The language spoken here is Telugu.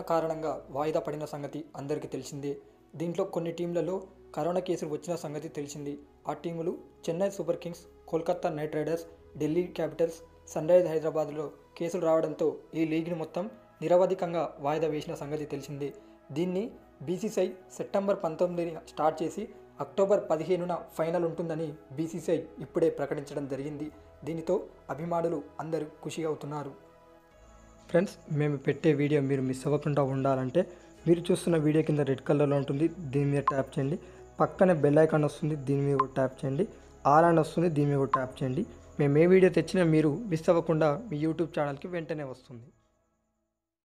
కారణంగా వాయిదా పడిన సంగతి అందరికీ తెలిసిందే దీంట్లో కొన్ని టీంలలో కరోనా కేసులు వచ్చిన సంగతి తెలిసింది ఆ టీములు Chennai Super Kings Kolkata Knight Riders Delhi Capitals Sunrisers హైదరాబాద్లో కేసులు రావడంతో ఈ లీగ్ని మొత్తం నిరవధికంగా వాయిదా వేసిన సంగతి తెలిసిందే దీన్ని బీసీసీఐ సెప్టెంబర్ పంతొమ్మిదిని స్టార్ట్ చేసి అక్టోబర్ పదిహేనున ఫైనల్ ఉంటుందని బీసీసీఐ ఇప్పుడే ప్రకటించడం జరిగింది దీనితో అభిమానులు అందరూ ఖుషి అవుతున్నారు ఫ్రెండ్స్ మేము పెట్టే వీడియో మీరు మిస్ అవ్వకుండా ఉండాలంటే మీరు చూస్తున్న వీడియో కింద రెడ్ కలర్లో ఉంటుంది దీని మీద ట్యాప్ చేయండి పక్కనే బెల్ ఐకాన్ వస్తుంది దీని మీద కూడా ట్యాప్ చేయండి ఆల్ అని వస్తుంది దీని మీద కూడా ట్యాప్ చేయండి మేము ఏ వీడియో తెచ్చినా మీరు మిస్ అవ్వకుండా మీ యూట్యూబ్ ఛానల్కి వెంటనే వస్తుంది